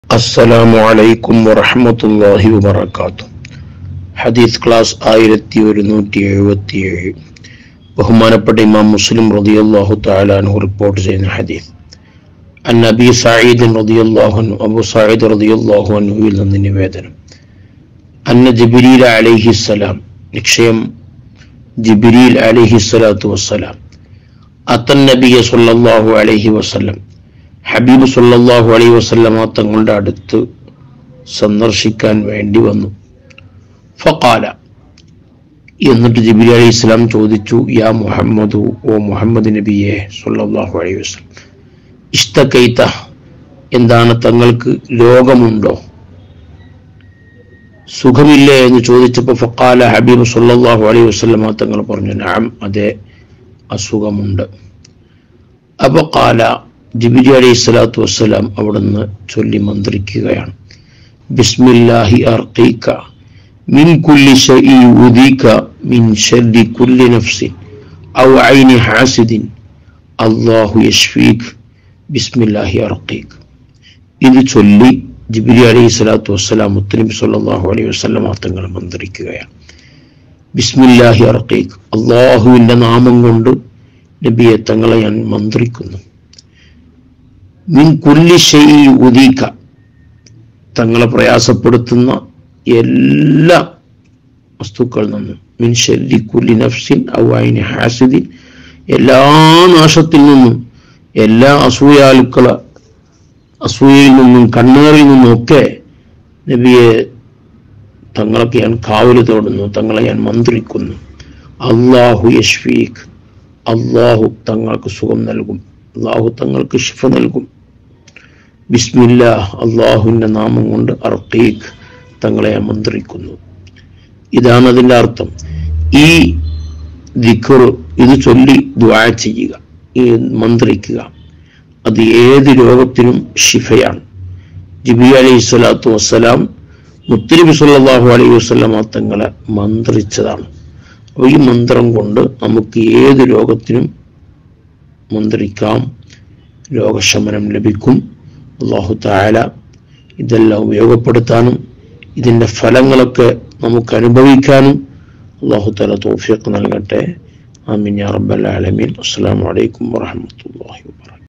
അസ്സലാമു അലൈക്കും വറഹ്മത്തുള്ളാഹി വബറകാതുഹു ഹദീസ് ക്ലാസ് ആയിരത്തി ഒരുന്നൂറ്റി എഴുപത്തി ഏഴ് ബഹുമാനപ്പെട്ട ഇമാം മുസ്ലിം റളിയല്ലാഹു തആല അൻഹു റിപ്പോർട്ട് ചെയ്യുന്ന ഹദീസ് അൻ നബി സഈദ് റളിയല്ലാഹു അൻഹു അബൂ സഈദ് റളിയല്ലാഹു അൻഹുവിൽ നിന്ന് നിവേദനം അന്ന ജിബ്രീൽ അലൈഹിസ്സലാം നിശ്ചയം ജിബ്രീൽ അലൈഹിസ്സലാത്തു വസ്സലാം അത്തൻ നബിയ സല്ലല്ലാഹു അലൈഹി വസല്ലം ഹബീബ് സല്ലല്ലാഹു അലൈഹി വസല്ലമ തങ്ങളുടെ അടുത്ത് സന്ദർശിക്കാൻ വേണ്ടി വന്നു ഫഖാല എന്നിട്ട് ജിബിലി അലൈഹി ഇസ്ലാം ചോദിച്ചു യാ മുഹമ്മദു ഓ മുഹമ്മദ് നബിയെ സല്ലല്ലാഹു അലൈഹി വസല്ലം ഇഷ്ടക്കൈത്ത എന്താണ് തങ്ങൾക്ക് രോഗമുണ്ടോ സുഖമില്ലേ എന്ന് ചോദിച്ചപ്പോൾ ഫഖാല ഹബീബ് സല്ലല്ലാഹു അലൈഹി വസല്ലമ തങ്ങൾ പറഞ്ഞു നാം അതെ അസുഖമുണ്ട് അപ്പൊ കാല ജിബിരി അലൈഹി സ്വലാത്തു വസ്സലാം അവിടുന്ന് ചൊല്ലി മന്ത്രിക്കുകയാണ് ബിസ്മില്ലാഹി അർഖീക മിൻ കുല്ലി ശൈഇ ഉദീക മിൻ ശർരി കുല്ലി നഫ്സിൻ ഔ ഐനി ഹാസിദിൻ അല്ലാഹു യശ്ഫീക് ബിസ്മില്ലാഹി അർഖീക് ഇത് ചൊല്ലി ജിബിരി അലൈഹി സ്വലാത്തു വസ്സലാം മുത്തനബി സല്ലല്ലാഹു അലൈഹി വസല്ലം തങ്ങൾ മന്ത്രിക്കുകയാണ് ബിസ്മില്ലാഹി അർഖീക് അള്ളാഹുവിൻ്റെ നാമം കൊണ്ട് നബിയെ തങ്ങളെ ഞാൻ മന്ത്രിക്കുന്നു മിൻ കുല്ലി ഷെയ് ഉദീക്ക തങ്ങളെ പ്രയാസപ്പെടുത്തുന്ന എല്ലാ വസ്തുക്കളിൽ നിന്നും മിൻ ഷെരി കുല്ലി നഫ്സിൻ ഔവായിന് ഹാസിദിൻ എല്ലാ നാശത്തിൽ നിന്നും എല്ലാ അസൂയാലുക്കള അസൂയയിൽ നിന്നും കണ്ണേറിൽ നിന്നും ഒക്കെ നബിയെ തങ്ങളൊക്കെ ഞാൻ കാവല് തോടുന്നു തങ്ങളെ ഞാൻ മന്ത്രിക്കുന്നു അള്ളാഹു യഷ്ഫീഖ് അള്ളാഹു തങ്ങൾക്ക് സുഖം നൽകും അള്ളാഹു തങ്ങൾക്ക് ഷിഫ നൽകും ബിസ്മില്ല അള്ളാഹുവിൻ്റെ നാമം കൊണ്ട് അർക്കീഖ് തങ്ങളെ ഞാൻ മന്ത്രിക്കുന്നു ഇതാണ് അതിൻ്റെ അർത്ഥം ഈ ദിഖർ ഇത് ചൊല്ലി ദ്വാ ചെയ്യുക ഈ മന്ത്രിക്കുക അത് ഏത് രോഗത്തിനും ഷിഫയാണ് ജിബി അലൈഹി സ്വലാത്തു വസ്സലാം മുത്തലിബി സല്ലാഹു അലൈഹി വസ്ലമ തങ്ങളെ മന്ത്രിച്ചതാണ് അപ്പോൾ ഈ മന്ത്രം കൊണ്ട് നമുക്ക് ഏത് രോഗത്തിനും മന്ത്രിക്കാം രോഗശമനം ലഭിക്കും അള്ളാഹു തായാല ഇതെല്ലാം ഉപയോഗപ്പെടുത്താനും ഇതിൻ്റെ ഫലങ്ങളൊക്കെ നമുക്ക് അനുഭവിക്കാനും അള്ളാഹു താല തോഫിയൊക്കെ നൽകട്ടെ ആമീൻ യാ റബ്ബൽ ആലമീൻ അസ്സാം വലൈക്കും വാഹമത്തല്ലാഹി വാ